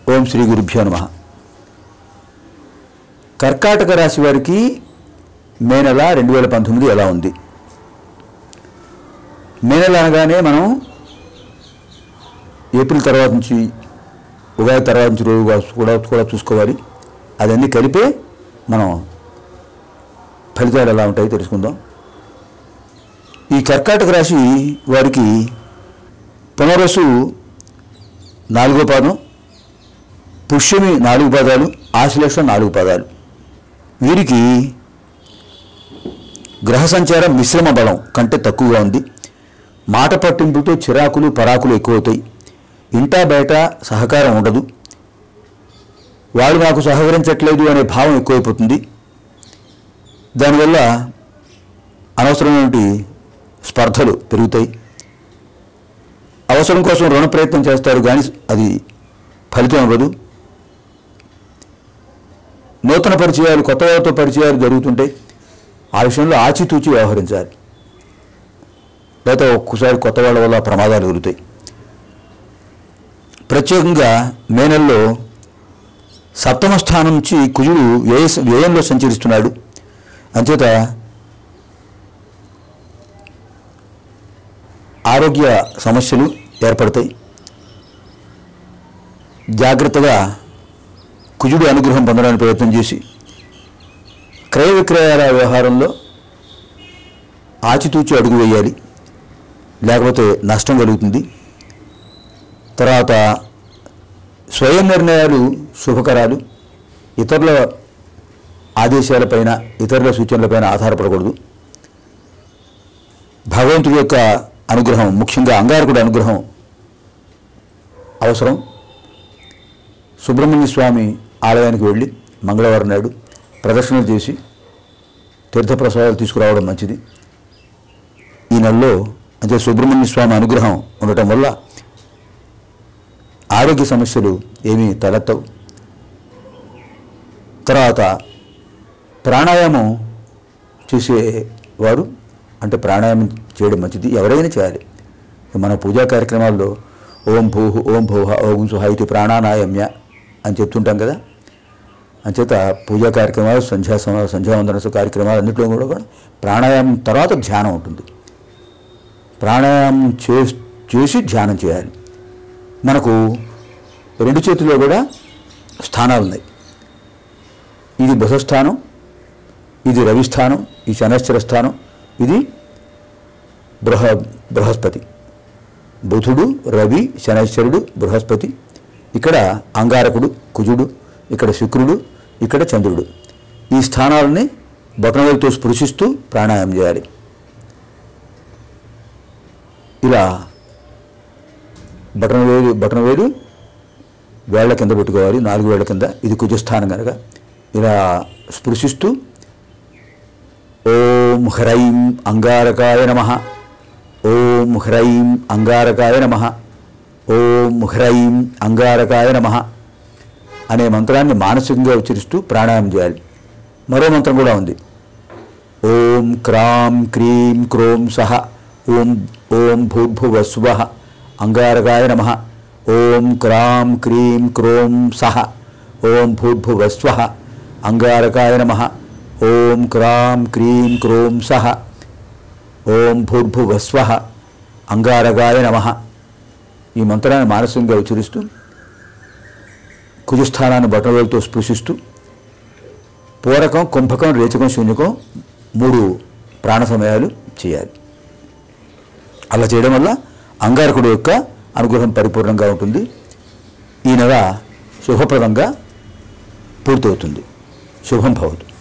ఓం శ్రీ గురుభ్యో నమ కర్కాటక రాశి వారికి మే నెల రెండు వేల పంతొమ్మిది ఎలా ఉంది మే నెల అనగానే మనం ఏప్రిల్ తర్వాత నుంచి ఉగాది తర్వాత నుంచి రోజు కూడా కూడా చూసుకోవాలి అదన్నీ కలిపే మనం ఫలితాలు ఎలా ఉంటాయో తెలుసుకుందాం ఈ కర్కాటక రాశి వారికి పునరసు నాలుగో పాదం పుష్యమి నాలుగు పాదాలు ఆశ్లేష నాలుగు పాదాలు వీరికి గ్రహ సంచారం మిశ్రమ బలం కంటే తక్కువగా ఉంది మాట పట్టింపులతో చిరాకులు పరాకులు ఎక్కువవుతాయి ఇంటా బయట సహకారం ఉండదు వాళ్ళు నాకు సహకరించట్లేదు అనే భావం ఎక్కువైపోతుంది దానివల్ల అనవసరమైన స్పర్ధలు పెరుగుతాయి అవసరం కోసం రుణ ప్రయత్నం చేస్తారు కానీ అది ఫలితం ఇవ్వదు నూతన పరిచయాలు కొత్త వాళ్ళతో పరిచయాలు జరుగుతుంటాయి ఆ విషయంలో ఆచితూచి వ్యవహరించాలి లేకపోతే ఒక్కసారి కొత్త వాళ్ళ వల్ల ప్రమాదాలు ఎదురుతాయి ప్రత్యేకంగా మే నెలలో సప్తమ స్థానం నుంచి కుజుడు వ్యయ వ్యయంలో సంచరిస్తున్నాడు అంచేత ఆరోగ్య సమస్యలు ఏర్పడతాయి జాగ్రత్తగా కుజుడి అనుగ్రహం పొందడానికి ప్రయత్నం చేసి క్రయ విక్రయాల వ్యవహారంలో ఆచితూచి అడుగు వేయాలి లేకపోతే నష్టం కలుగుతుంది తర్వాత స్వయం నిర్ణయాలు శుభకరాలు ఇతరుల ఆదేశాలపైన ఇతరుల సూచనలపైన ఆధారపడకూడదు భగవంతుడి యొక్క అనుగ్రహం ముఖ్యంగా అంగారకుడి అనుగ్రహం అవసరం సుబ్రహ్మణ్య స్వామి ఆలయానికి వెళ్ళి మంగళవారం నాడు ప్రదర్శనలు చేసి తీర్థప్రసాదాలు తీసుకురావడం మంచిది ఈ నెలలో అంటే సుబ్రహ్మణ్య స్వామి అనుగ్రహం ఉండటం వల్ల ఆరోగ్య సమస్యలు ఏమీ తలెత్తవు తర్వాత ప్రాణాయామం చేసేవారు అంటే ప్రాణాయామం చేయడం మంచిది ఎవరైనా చేయాలి మన పూజా కార్యక్రమాల్లో ఓం భూ ఓం భూహ ఓం సుహ ఇది ప్రాణానాయమ్య అని చెప్తుంటాం కదా అంచేత పూజా కార్యక్రమాలు సంధ్యా సమ సంధ్యావందన కార్యక్రమాలు అన్నింటిలో కూడా కూడా ప్రాణాయామం తర్వాత ధ్యానం ఉంటుంది ప్రాణాయామం చే చేసి ధ్యానం చేయాలి మనకు రెండు చేతుల్లో కూడా స్థానాలు ఉన్నాయి ఇది బుధస్థానం ఇది రవిస్థానం ఈ శనశ్చర స్థానం ఇది బృహ బృహస్పతి బుధుడు రవి శనైశ్వరుడు బృహస్పతి ఇక్కడ అంగారకుడు కుజుడు ఇక్కడ శుక్రుడు ఇక్కడ చంద్రుడు ఈ స్థానాలని బొటనవేలుతో స్పృశిస్తూ ప్రాణాయామం చేయాలి ఇలా బటనవేలు బటనవేలు వేళ్ల కింద పెట్టుకోవాలి నాలుగు వేళ్ల కింద ఇది కుజస్థానం కనుక ఇలా స్పృశిస్తూ ఓం హ్రైం అంగారకాయ నమ ఓం హ్రైం అంగారకాయ నమ ఓం హ్రైం అంగారకాయ నమ అనే మంత్రాన్ని మానసికంగా ఉచ్చరిస్తూ ప్రాణాయామం చేయాలి మరో మంత్రం కూడా ఉంది ఓం క్రాం క్రీం క్రోం సహ ఓం ఓం భూర్భువస్వ అంగారకాయ నమ ఓం క్రాం క్రీం క్రోం సహ ఓం భూర్భువస్వ అంగారకాయ నమ ఓం క్రాం క్రీం క్రోం సహ ఓం భూర్భువస్వ అంగారకాయ నమ ఈ మంత్రాన్ని మానసికంగా ఉచ్చరిస్తూ కుజస్థానాన్ని బట్టలతో స్పృశిస్తూ పూరకం కుంభకం రేచకం శూన్యకం మూడు ప్రాణ సమయాలు చేయాలి అలా చేయడం వల్ల అంగారకుడు యొక్క అనుగ్రహం పరిపూర్ణంగా ఉంటుంది ఈ నెల శుభప్రదంగా పూర్తవుతుంది శుభం భవతు